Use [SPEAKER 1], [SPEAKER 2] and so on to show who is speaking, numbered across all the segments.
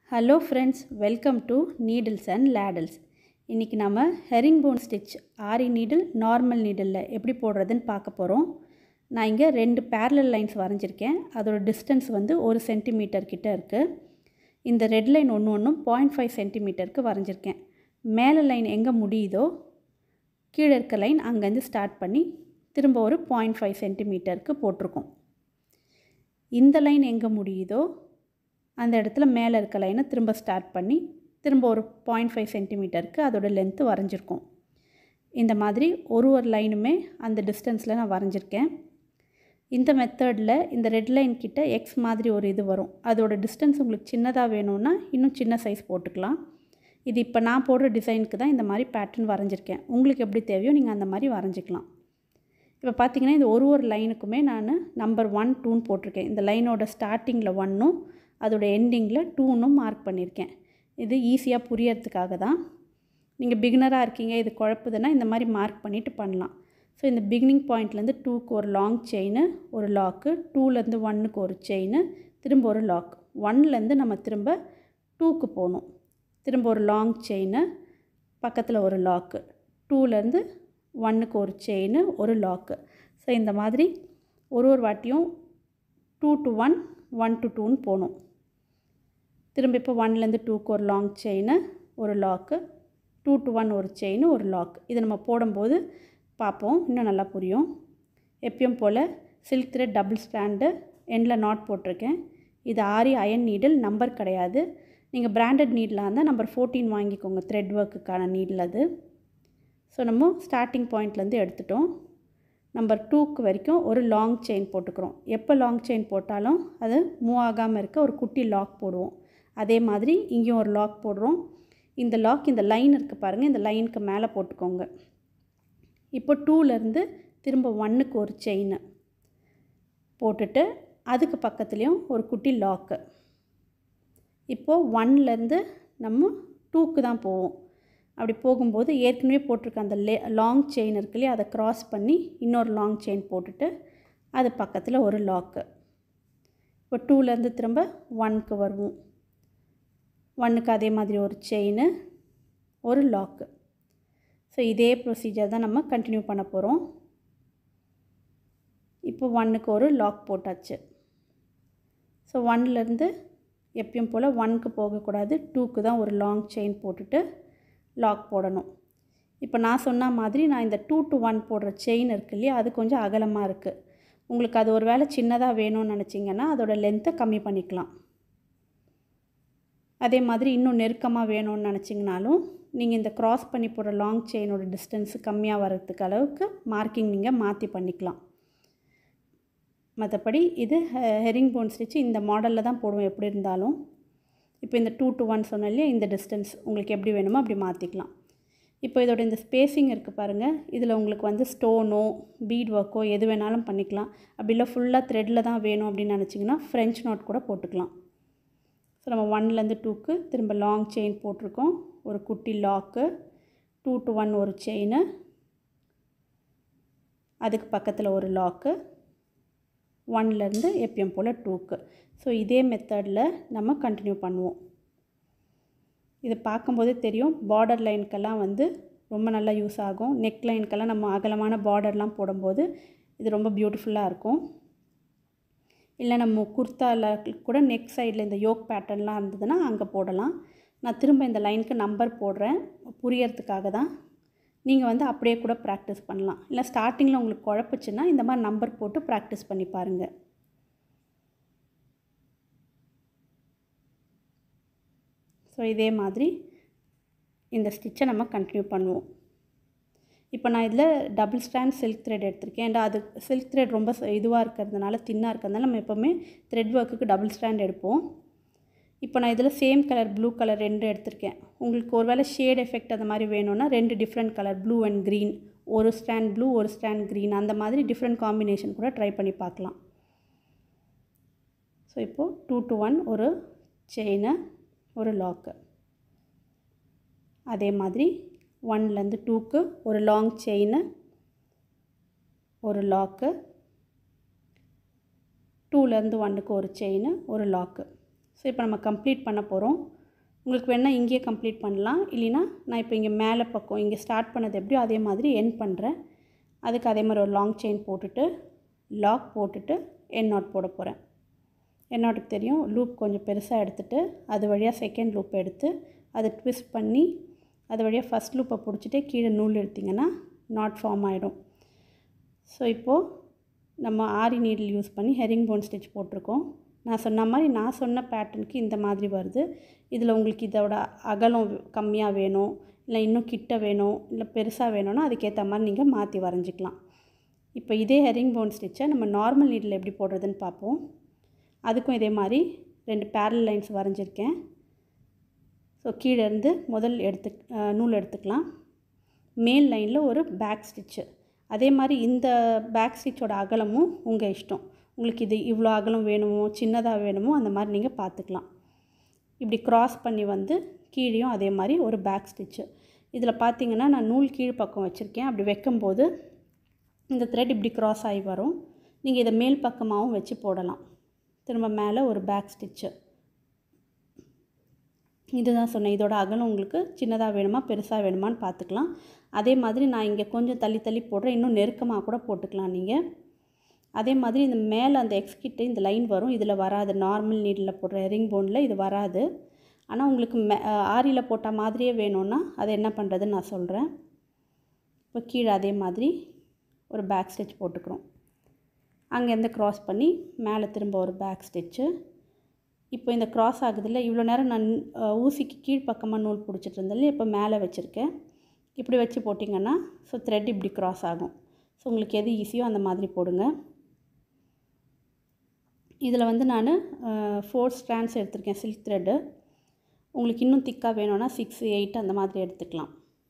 [SPEAKER 1] hello friends welcome to needles and ladles இன்றைக்கி நம்ம herringbone stitch aari needle normal நீடிலில் எப்படி போடுறதுன்னு பார்க்க போகிறோம் நான் இங்கே ரெண்டு பேரலல் லைன்ஸ் வரைஞ்சிருக்கேன் அதோட டிஸ்டன்ஸ் வந்து ஒரு சென்டிமீட்டர் கிட்ட இருக்குது இந்த ரெட் லைன் ஒன்று ஒன்றும் பாயிண்ட் ஃபைவ் சென்டிமீட்டருக்கு வரைஞ்சிருக்கேன் மேலே லைன் எங்கே முடியுதோ கீழே இருக்க லைன் அங்கேருந்து ஸ்டார்ட் பண்ணி திரும்ப ஒரு பாயிண்ட் ஃபைவ் சென்டிமீட்டருக்கு போட்டிருக்கோம் இந்த லைன் எங்கே முடியுதோ அந்த இடத்துல மேலே இருக்க லைனை திரும்ப ஸ்டார்ட் பண்ணி திரும்ப ஒரு பாயிண்ட் ஃபைவ் சென்டிமீட்டருக்கு அதோட லென்த்து வரைஞ்சிருக்கோம் இந்த மாதிரி ஒரு ஒரு லைனுமே அந்த டிஸ்டன்ஸில் நான் வரைஞ்சிருக்கேன் இந்த மெத்தடில் இந்த ரெட் லைன் கிட்ட எக்ஸ் மாதிரி ஒரு இது வரும் அதோட டிஸ்டன்ஸ் உங்களுக்கு சின்னதாக வேணும்னா இன்னும் சின்ன சைஸ் போட்டுக்கலாம் இது இப்போ நான் போடுற டிசைனுக்கு தான் இந்த மாதிரி பேட்டர்ன் வரைஞ்சிருக்கேன் உங்களுக்கு எப்படி தேவையோ நீங்கள் அந்த மாதிரி வரைஞ்சிக்கலாம் இப்போ பார்த்தீங்கன்னா இந்த ஒரு ஒரு லைனுக்குமே நான் நம்பர் ஒன் டூன்னு போட்டிருக்கேன் இந்த லைனோட ஸ்டார்டிங்கில் ஒன்னும் அதோட எண்டிங்கில் டூனும் மார்க் பண்ணியிருக்கேன் இது ஈஸியாக புரியறதுக்காக தான் நீங்கள் பிகினராக இருக்கீங்க இது குழப்புதுன்னா இந்த மாதிரி மார்க் பண்ணிவிட்டு பண்ணலாம் ஸோ இந்த பிகினிங் பாயிண்ட்லேருந்து டூக்கு ஒரு லாங் செயின் ஒரு லாக்கு டூலேருந்து ஒன்னுக்கு ஒரு செயின் திரும்ப ஒரு லாக் ஒன்லேருந்து நம்ம திரும்ப டூக்கு போகணும் திரும்ப ஒரு லாங் செயின் பக்கத்தில் ஒரு லாக்கு டூலேருந்து ஒன்னுக்கு ஒரு செயின் ஒரு லாக்கு ஸோ இந்த மாதிரி ஒரு ஒரு வாட்டியும் two to one one to டூன்னு போகணும் திரும்ப இப்போ ஒன்லேருந்து டூக்கு ஒரு லாங் செயின் ஒரு லாக்கு டூ டு ஒன் ஒரு செயின் ஒரு லாக் இது நம்ம போடும்போது பார்ப்போம் இன்னும் நல்லா புரியும் எப்பயும் போல் சில்க் த்ரெட் டபுள் ஸ்டாண்டு எண்டில் நாட் போட்டிருக்கேன் இது ஆரி அயன் நீடில் நம்பர் கிடையாது நீங்கள் பிராண்டட் நீடலாக இருந்தால் நம்பர் ஃபோர்டீன் வாங்கிக்கோங்க த்ரெட் ஒர்க்குக்கான நீடில் அது ஸோ நம்ம ஸ்டார்டிங் பாயிண்ட்லேருந்து எடுத்துட்டோம் நம்பர் டூக்கு வரைக்கும் ஒரு லாங் செயின் போட்டுக்கிறோம் எப்போ லாங் செயின் போட்டாலும் அது மூவ் ஆகாமல் இருக்க ஒரு குட்டி லாக் போடுவோம் அதே மாதிரி இங்கேயும் ஒரு லாக் போடுறோம் இந்த லாக் இந்த லைன் இருக்குது பாருங்கள் இந்த லைனுக்கு மேலே போட்டுக்கோங்க இப்போ டூலேருந்து திரும்ப ஒன்னுக்கு ஒரு செயின் போட்டுட்டு அதுக்கு பக்கத்துலேயும் ஒரு குட்டி லாக்கு இப்போது ஒன்லேருந்து நம்ம டூக்கு தான் போவோம் அப்படி போகும்போது ஏற்கனவே போட்டிருக்க அந்த லே லாங் செயின் இருக்கு இல்லையா அதை க்ராஸ் பண்ணி இன்னொரு லாங் செயின் போட்டுட்டு அது பக்கத்தில் ஒரு லாக்கு இப்போ டூலேருந்து திரும்ப ஒன்க்கு வருவோம் ஒன்னுக்கு அதே மாதிரி ஒரு செயின் ஒரு லாக்கு ஸோ இதே ப்ரொசீஜர் தான் நம்ம கண்டினியூ பண்ண போகிறோம் இப்போ ஒன்னுக்கு ஒரு லாக் போட்டாச்சு ஸோ ஒன்லேருந்து எப்பயும் போல் ஒன்க்கு போகக்கூடாது டூக்கு தான் ஒரு லாங் செயின் போட்டுட்டு லாக் போடணும் இப்போ நான் சொன்ன மாதிரி நான் இந்த டூ டு ஒன் போடுற செயின் இருக்கு இல்லையா அது கொஞ்சம் அகலமாக இருக்குது உங்களுக்கு அது ஒரு வேளை சின்னதாக வேணும்னு நினச்சிங்கன்னா அதோடய லென்த்தை கம்மி பண்ணிக்கலாம் அதே மாதிரி இன்னும் நெருக்கமாக வேணும்னு நினச்சிங்கனாலும் நீங்கள் இந்த க்ராஸ் பண்ணி போடுற லாங் செயினோட டிஸ்டன்ஸு கம்மியாக வர்றதுக்கு அளவுக்கு மார்க்கிங் நீங்கள் மாற்றி பண்ணிக்கலாம் மற்றபடி இது ஹெரிங் போன் ஸ்டிச்சு இந்த மாடலில் தான் போடுவோம் எப்படி இருந்தாலும் இப்போ இந்த டூ டு ஒன் சொன்ன இல்லையா இந்த டிஸ்டன்ஸ் உங்களுக்கு எப்படி வேணுமோ அப்படி மாற்றிக்கலாம் இப்போ இதோட இந்த ஸ்பேஸிங் இருக்குது பாருங்கள் இதில் உங்களுக்கு வந்து ஸ்டோனோ பீட் ஒர்க்கோ எது வேணாலும் பண்ணிக்கலாம் அப்படி இல்லை ஃபுல்லாக த்ரெட்டில் தான் வேணும் அப்படின்னு நினச்சிங்கன்னா ஃப்ரெஞ்ச் நோட் கூட போட்டுக்கலாம் ஸோ நம்ம ஒன்லேருந்து டூக்கு திரும்ப லாங் செயின் போட்டிருக்கோம் ஒரு குட்டி லாக்கு டூ டு ஒன் ஒரு செயின் அதுக்கு பக்கத்தில் ஒரு லாக்கு ஒன்லேருந்து எப்பயும் போல் டூக்கு ஸோ இதே மெத்தடில் நம்ம கண்டினியூ பண்ணுவோம் இதை பார்க்கும்போதே தெரியும் பார்டர் லைனுக்கெல்லாம் வந்து ரொம்ப நல்லா யூஸ் ஆகும் நெக் லைனுக்கெல்லாம் நம்ம அகலமான பார்டர்லாம் போடும்போது இது ரொம்ப பியூட்டிஃபுல்லாக இருக்கும் இல்லை நம்ம குர்த்தாவில் கூட நெக் சைடில் இந்த யோக் பேட்டர்ன்லாம் இருந்ததுன்னா அங்கே போடலாம் நான் திரும்ப இந்த லைனுக்கு நம்பர் போடுறேன் புரியறதுக்காக தான் நீங்கள் வந்து அப்படியே கூட ப்ராக்டிஸ் பண்ணலாம் இல்லை ஸ்டார்டிங்கில் உங்களுக்கு குழப்புச்சுன்னா இந்த மாதிரி நம்பர் போட்டு ப்ராக்டிஸ் பண்ணி பாருங்கள் ஸோ இதே மாதிரி இந்த ஸ்டிச்சை நம்ம கண்டினியூ பண்ணுவோம் இப்போ நான் இதில் டபுள் ஸ்டாண்ட் சில்க் த்ரெட் எடுத்திருக்கேன் ஏன்டா அது சில்க் த்ரெட் ரொம்ப இதுவாக இருக்கிறதுனால தின்னாக இருக்கிறதுனால நம்ம எப்போவுமே த்ரெட் ஒர்க்குக்கு டபுள் ஸ்டாண்ட் எடுப்போம் இப்போ நான் இதில் சேம் கலர் ப்ளூ கலர் ரெண்டு எடுத்திருக்கேன் உங்களுக்கு ஒரு வேளை ஷேட் எஃபெக்ட் அந்த மாதிரி வேணும்னா ரெண்டு different colour blue and green ஒரு ஸ்டாண்ட் ப்ளூ ஒரு ஸ்டாண்ட் க்ரீன் அந்த மாதிரி டிஃப்ரெண்ட் காம்பினேஷன் கூட ட்ரை பண்ணி பார்க்கலாம் ஸோ இப்போது டூ டு ஒன் ஒரு செயினு ஒரு லாக்கு அதே மாதிரி ஒன்லேருந்து டூக்கு ஒரு லாங் செயின் ஒரு லாக்கு டூலேருந்து ஒன்னுக்கு ஒரு செயின் ஒரு லாக்கு ஸோ இப்போ நம்ம கம்ப்ளீட் பண்ண போகிறோம் உங்களுக்கு வேணால் இங்கேயே கம்ப்ளீட் பண்ணலாம் இல்லைன்னா நான் இப்போ இங்கே மேலே பக்கம் இங்கே ஸ்டார்ட் பண்ணது எப்படியோ அதே மாதிரி என் பண்ணுறேன் அதுக்கு அதே மாதிரி ஒரு லாங் செயின் போட்டுட்டு லாக் போட்டுட்டு என் நாட் போட போகிறேன் என் நாட்டுக்கு தெரியும் லூப் கொஞ்சம் பெருசாக எடுத்துகிட்டு அது வழியாக செகண்ட் லூப் எடுத்து அதை ட்விஸ்ட் பண்ணி அது வழியாக ஃபஸ்ட் லூப்பை பிடிச்சிட்டு கீழே நூல் எடுத்திங்கன்னா நாட் ஃபார்ம் ஆகிடும் ஸோ இப்போது நம்ம ஆரி நீடில் யூஸ் பண்ணி ஹெரிங் போன் ஸ்டிச் போட்டிருக்கோம் நான் சொன்ன மாதிரி நான் சொன்ன பேட்டர்னுக்கு இந்த மாதிரி வருது இதில் உங்களுக்கு இதோட அகலம் கம்மியாக வேணும் இல்லை இன்னும் கிட்ட வேணும் இல்லை பெருசாக வேணும்னா அதுக்கேற்ற மாதிரி நீங்கள் மாற்றி வரைஞ்சிக்கலாம் இப்போ இதே ஹெரிங் போன் ஸ்டிச்சை நம்ம நார்மல் நீடில் எப்படி போடுறதுன்னு பார்ப்போம் அதுக்கும் இதே மாதிரி ரெண்டு பேரல் லைன்ஸ் வரைஞ்சிருக்கேன் ஸோ கீழே இருந்து முதல் எடுத்து நூல் எடுத்துக்கலாம் மேல் லைனில் ஒரு பேக் ஸ்டிச்சு அதே மாதிரி இந்த பேக் ஸ்டிச்சோட அகலமும் உங்கள் இஷ்டம் உங்களுக்கு இது இவ்வளோ அகலம் வேணுமோ சின்னதாக வேணுமோ அந்த மாதிரி நீங்கள் பார்த்துக்கலாம் இப்படி க்ராஸ் பண்ணி வந்து கீழேயும் அதே மாதிரி ஒரு பேக் ஸ்டிச்சு இதில் பார்த்தீங்கன்னா நான் நூல் கீழ் பக்கம் வச்சுருக்கேன் அப்படி வைக்கும்போது இந்த த்ரெட் இப்படி க்ராஸ் ஆகி வரும் நீங்கள் இதை மேல் பக்கமாகவும் வச்சு போடலாம் திரும்ப மேலே ஒரு பேக் ஸ்டிச்சு இதுதான் சொன்னேன் இதோட அகலம் உங்களுக்கு சின்னதாக வேணுமா பெருசாக வேணுமான்னு பார்த்துக்கலாம் அதே மாதிரி நான் இங்கே கொஞ்சம் தள்ளி தள்ளி போடுறேன் இன்னும் நெருக்கமாக கூட போட்டுக்கலாம் நீங்கள் அதே மாதிரி இந்த மேலே அந்த எக்ஸ் கிட்ட இந்த லைன் வரும் இதில் வராது நார்மல் நீடில் போடுற ரிங் போனில் இது வராது ஆனால் உங்களுக்கு மே ஆரியில் போட்ட மாதிரியே வேணும்னா அதை என்ன பண்ணுறதுன்னு நான் சொல்கிறேன் இப்போ கீழே அதே மாதிரி ஒரு பேக் ஸ்டிச் போட்டுக்கிறோம் அங்கேருந்து க்ராஸ் பண்ணி மேலே திரும்ப ஒரு பேக் ஸ்டிச்சு இப்போ இந்த க்ராஸ் ஆகுதுல்ல இவ்வளோ நேரம் நான் ஊசிக்கு கீழ்ப்பக்கமாக நூல் பிடிச்சிட்டு இருந்தேன் இப்போ மேலே வச்சுருக்கேன் இப்படி வச்சு போட்டிங்கன்னா ஸோ த்ரெட் இப்படி க்ராஸ் ஆகும் ஸோ உங்களுக்கு எது ஈஸியோ அந்த மாதிரி போடுங்க இதில் வந்து நான் ஃபோர் ஸ்ட்ராண்ட்ஸ் எடுத்திருக்கேன் சில்க் த்ரெட்டு உங்களுக்கு இன்னும் திக்காக வேணும்னா சிக்ஸ் எயிட் அந்த மாதிரி எடுத்துக்கலாம்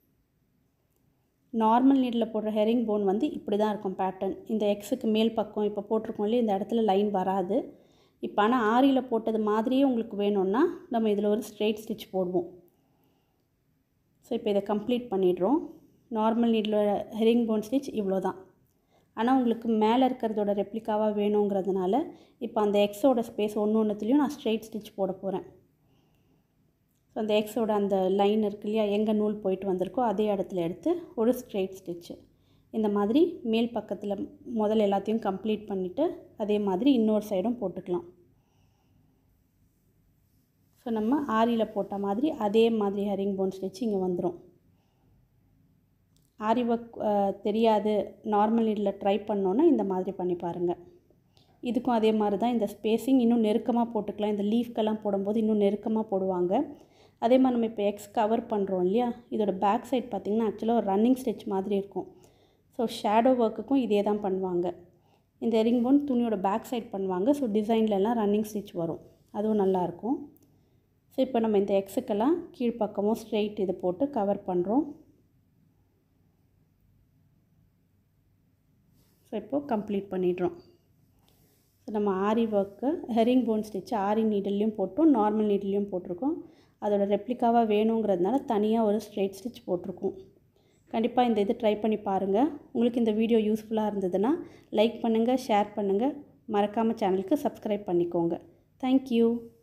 [SPEAKER 1] நார்மல் நீடில் போடுற ஹெரிங் போன் வந்து இப்படி தான் இருக்கும் பேட்டர்ன் இந்த எக்ஸுக்கு மேல் பக்கம் இப்போ போட்டிருக்கோம் இல்லையா இந்த இடத்துல லைன் வராது இப்போ ஆனால் ஆரியில் போட்டது மாதிரியே உங்களுக்கு வேணும்னா நம்ம இதில் ஒரு ஸ்ட்ரெயிட் ஸ்டிச் போடுவோம் ஸோ இப்போ இதை கம்ப்ளீட் பண்ணிடுறோம் normal needle herringbone stitch இவ்வளோ தான் ஆனால் உங்களுக்கு மேலே இருக்கிறதோட ரெப்ளிகாவாக வேணுங்கிறதுனால இப்போ அந்த எக்ஸோட ஸ்பேஸ் ஒன்று ஒன்றுத்துலேயும் நான் ஸ்ட்ரெயிட் ஸ்டிச் போட போகிறேன் ஸோ அந்த எக்ஸோட அந்த லைன் இருக்கு இல்லையா எங்கே நூல் போயிட்டு வந்திருக்கோ அதே இடத்துல எடுத்து ஒரு ஸ்ட்ரெயிட் ஸ்டிச்சு இந்த மாதிரி மேல் பக்கத்தில் முதல்ல எல்லாத்தையும் கம்ப்ளீட் பண்ணிவிட்டு அதே மாதிரி இன்னொரு சைடும் போட்டுக்கலாம் ஸோ நம்ம ஆரியில் போட்ட மாதிரி அதே மாதிரி ஹரிங் போன் ஸ்டிச் இங்கே வந்துடும் ஆரி ஒர்க் தெரியாது நார்மல் நீடில் ட்ரை பண்ணோன்னா இந்த மாதிரி பண்ணி பாருங்கள் இதுக்கும் அதே மாதிரி தான் இந்த ஸ்பேஸிங் இன்னும் நெருக்கமாக போட்டுக்கலாம் இந்த லீஃப்க்கெல்லாம் போடும்போது இன்னும் நெருக்கமாக போடுவாங்க அதே மாதிரி நம்ம இப்போ எக்ஸ் கவர் பண்ணுறோம் இல்லையா இதோட பேக் சைட் பார்த்திங்கன்னா ஆக்சுவலாக ஒரு ரன்னிங் ஸ்டிச் மாதிரி இருக்கும் ஸோ ஷேடோ ஒர்க்குக்கும் இதே தான் பண்ணுவாங்க இந்த எரிங் போன் துணியோட பேக் சைட் பண்ணுவாங்க ஸோ டிசைன்லலாம் ரன்னிங் ஸ்டிச் வரும் அதுவும் நல்லாயிருக்கும் ஸோ இப்போ நம்ம இந்த எக்ஸுக்கெல்லாம் கீழ்ப்பக்கமும் ஸ்ட்ரெயிட் இது போட்டு கவர் பண்ணுறோம் ஸோ இப்போது கம்ப்ளீட் பண்ணிடுறோம் ஸோ நம்ம aari work herringbone stitch aari நீடிலையும் போட்டோம் நார்மல் நீடிலையும் போட்டிருக்கோம் அதோட ரெப்ளிகாவாக வேணுங்கிறதுனால தனியாக ஒரு ஸ்ட்ரெயிட் ஸ்டிச் போட்டிருக்கோம் கண்டிப்பாக இந்த இது ட்ரை பண்ணி பாருங்கள் உங்களுக்கு இந்த வீடியோ யூஸ்ஃபுல்லாக இருந்ததுன்னா லைக் பண்ணுங்கள் ஷேர் பண்ணுங்கள் மறக்காமல் சேனலுக்கு சப்ஸ்கிரைப் பண்ணிக்கோங்க தேங்க்யூ